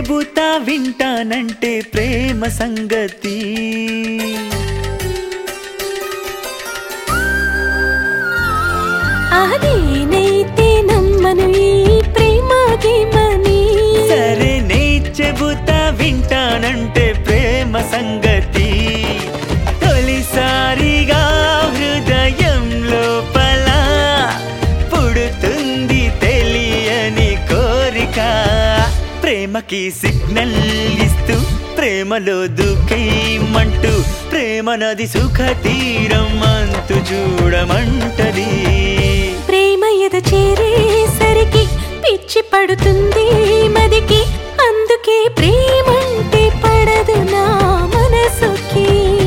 చెబుతా వింటానంటే ప్రేమ సంగతి అదేనైతే నమ్మను ఈ ప్రేమ గేమని సరే నే చెబుతా వింటానంటే ప్రేమ సంగతి తొలిసారిగా హృదయం లోపల పుడుతుంది తెలియని కోరిక ప్రేమకి సిగ్నల్ ఇస్తూ ప్రేమలో దూకేయమంటూ ప్రేమ నది సుఖ తీరం అంతు చూడమంటది ప్రేమ ఎద చేరేసరికి పిచ్చి పడుతుంది మదికి అందుకే ప్రేమంటే పడదు నా మనసుకి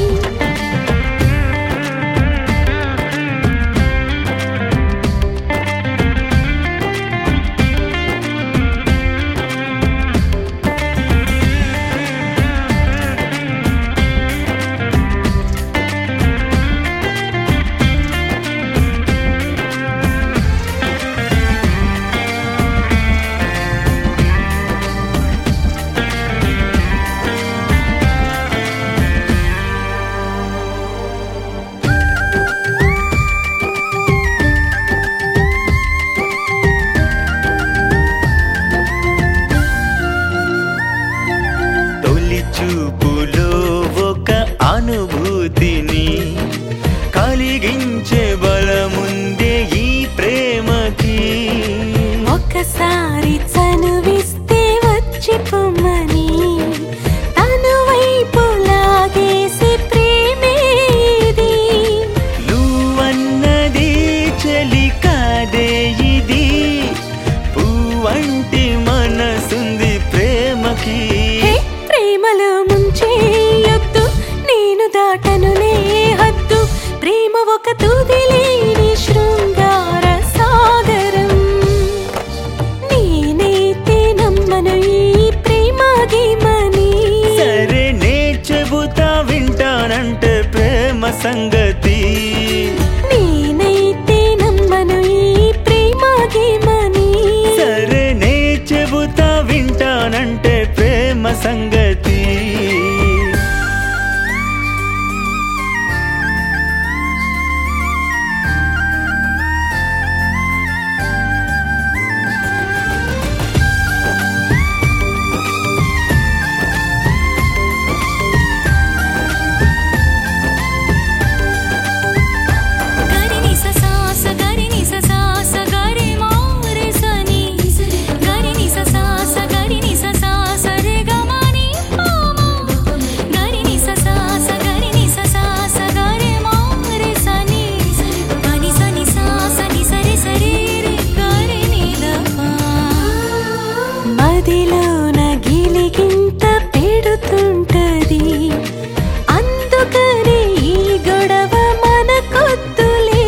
తొలి చూపులో ఒక అనుభూతిని కలిగించే బలముందే ఈ ప్రేమకి ఒకసారి చనువిస్తే వచ్చి పొమ్మని తను వైపు లాగేసి ప్రేమేది నువ్వన్నది చెలి కాదే ఇది పువ్వంటి మనసుంది ప్రేమకి హే, ప్రేమలో ముంచేయొద్దు నేను దాటనులే హద్దు ప్రేమ ఒక తుదిలేని శృంగార సాగరం నేనైతే నమ్మను ఈ ప్రేమ గేమని సరే నే చెబుతా వింటానంటే ప్రేమ సంగతి నేనైతే నమ్మను ఈ ప్రేమ గేమని సరే నే చెబుతా వింటానంటే ప్రేమ సంగతి గరిని ససాస గరిని ససాస గరి మోరే సని గరిని ససాస గరిని ససాస రే గమని పామా గరిని ససాస గరిని ససాస గరి మోరే సని గని సని సాస ని సరి సరి రే గరిని దపా మదిలోన గిలిగింత పెడుతుంటది అందుకని ఈ గొడవ మనకొద్దులే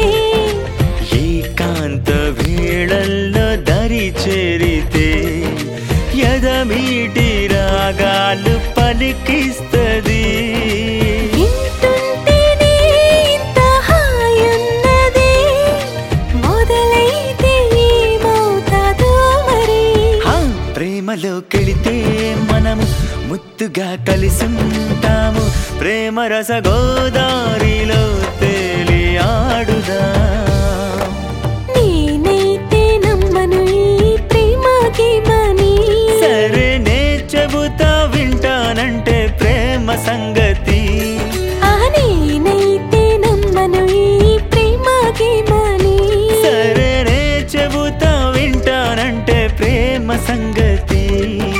ఏకాంత వేళల్లో దరి చేరితే ఎదమీటి రాగాలు పలికిస్తది వింటుంటేనే ఇంత హాయున్నదే మొదలైతే ఏమవుతాదో మరి హా, ప్రేమలోకెళితే మనము ముద్దుగా కలిసుంటాము ప్రేమ రస గోదారిలో తేలి ఆడుదా నేనైతే నమ్మను ఈ ప్రేమ గేమని సరే నే చెబుతా వింటానంటే ప్రేమ సంగతి ఆ నేనైతే నమ్మను ఈ ప్రేమ గేమని సరే నే చెబుతా వింటానంటే ప్రేమ సంగతి